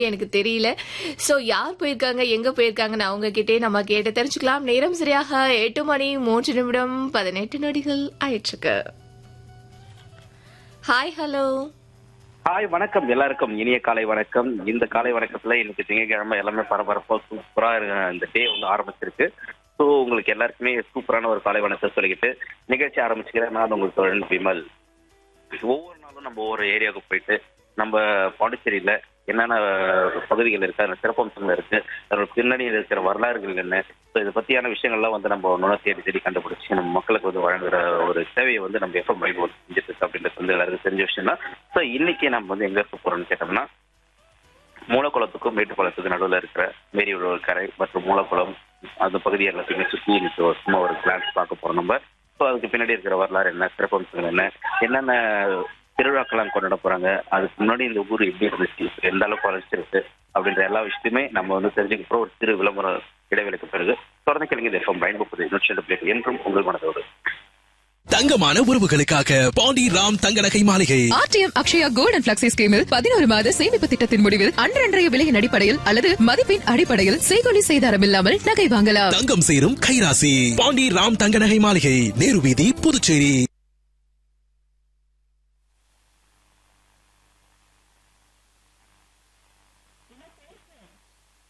எனக்கு தெரியல சோ யார் போயிருக்காங்க எங்க போயிருக்காங்கன்னு அவங்க கிட்டே நம்ம கேட்டு தெரிஞ்சுக்கலாம் நேரம் சரியாக எட்டு மணி மூன்று நிமிடம் பதினெட்டு நொடிகள் ஆயிடுச்சுக்கு ஹாய் ஹலோ ஹாய் வணக்கம் எல்லாருக்கும் இனிய காலை வணக்கம் இந்த காலை வணக்கத்துல இன்னைக்கு திங்கட்கிழமை எல்லாமே பரபரப்பா சூப்பரா இருக்கு. இந்த டே வந்து ஆரம்பிச்சிருக்கு ஸோ உங்களுக்கு எல்லாருக்குமே சூப்பரான ஒரு காலை வணக்கத்தை சொல்லிக்கிட்டு நிகழ்ச்சி ஆரம்பிச்சுக்கிறேன் நான் உங்களுக்கு தோழன் விமல் ஒவ்வொரு நாளும் நம்ம ஒவ்வொரு ஏரியாவுக்கு போயிட்டு நம்ம பாண்டிச்சேரியில என்னென்ன பகுதிகள் இருக்கு அந்த சிறப்பம்சங்கள் இருக்கு அதோட பின்னணியில் இருக்கிற வரலாறுகள் என்ன ஸோ இதை பத்தியான விஷயங்கள்லாம் வந்து நம்ம ஒன்றா தேடி தேடி கண்டுபிடிச்சு நம்ம மக்களுக்கு வந்து வழங்குற ஒரு சேவையை வந்து நம்ம எஃப்எம் மைண்ட் செஞ்சுட்டு இருக்கு அப்படின்றது வந்து எல்லாருக்கும் தெரிஞ்ச விஷயம் தான் ஸோ இன்னைக்கு நம்ம வந்து எங்க இருக்க போறோம்னு கேட்டோம்னா மூலக்குளத்துக்கும் மேட்டுக்குளத்துக்கும் நடுவில் இருக்கிற மேரி உழவர் கரை மற்றும் மூலக்குளம் அந்த பகுதி எல்லாத்தையுமே சுற்றி இன்னைக்கு ஒரு சும்மா ஒரு கிளான்ஸ் பார்க்க போறோம் நம்ம ஸோ அதுக்கு பின்னாடி இருக்கிற வரலாறு என்ன சிறப்பம்சங்கள் என்ன என்னென்ன திருவிழாக்கெல்லாம் கொண்டாட போறாங்க அதுக்கு முன்னாடி இந்த ஊர் எப்படி இருந்துச்சு எந்த அளவுக்கு வளர்ச்சிருக்கு அப்படின்ற எல்லா விஷயத்தையுமே நம்ம வந்து தெரிஞ்சுக்க போறோம் ஒரு திரு விளம்பர இடைவெளிக்கு பிறகு தொடர்ந்து கிழங்கு எஃப்எம் பயன்படுவது நூற்றி ரெண்டு பிளேட் என்றும் உங்கள் மனதோடு தங்கமான உறவுகளுக்காக பாண்டி ராம் தங்க நகை மாளிகை RTM Akshaya gold and flexi ஸ்கீமில் பதினோரு மாத சேமிப்பு திட்டத்தின் முடிவில் அன்றன்றைய விலையின் அடிப்படையில் அல்லது மதிப்பின் அடிப்படையில் செய்கொலி செய்தாரம் இல்லாமல் நகை வாங்கலாம் தங்கம் சேரும் கைராசி பாண்டி ராம் தங்க நகை மாளிகை நேரு வீதி புதுச்சேரி